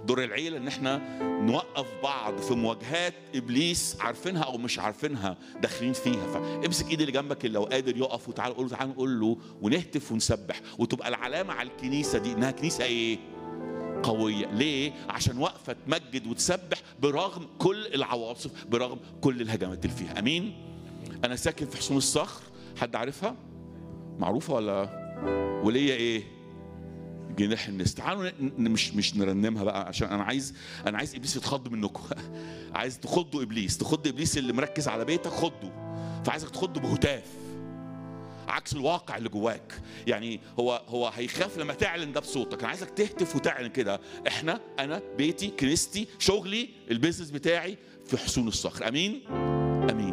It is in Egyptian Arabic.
دور العيله ان احنا نوقف بعض في مواجهات ابليس عارفينها او مش عارفينها داخلين فيها فامسك ايد اللي جنبك اللي لو قادر يقف وتعالى قول له تعالى نقول له ونهتف ونسبح وتبقى العلامه على الكنيسه دي انها كنيسه ايه؟ قوية ليه؟ عشان واقفة تمجد وتسبح برغم كل العواصف برغم كل الهجمات اللي فيها أمين؟ أنا ساكن في حصون الصخر حد عارفها؟ معروفة ولا وليا إيه؟ جناح النسر تعالوا ن- ن- مش مش نرنمها بقى عشان انا عايز انا عايز ابليس يتخض منكم عايز تخضوا ابليس تخض ابليس اللي مركز على بيتك خضه فعايزك تخضه بهتاف عكس الواقع اللي جواك يعني هو هو هيخاف لما تعلن ده بصوتك انا عايزك تهتف وتعلن كده احنا انا بيتي كنيستي شغلي البيزنس بتاعي في حصون الصخر امين امين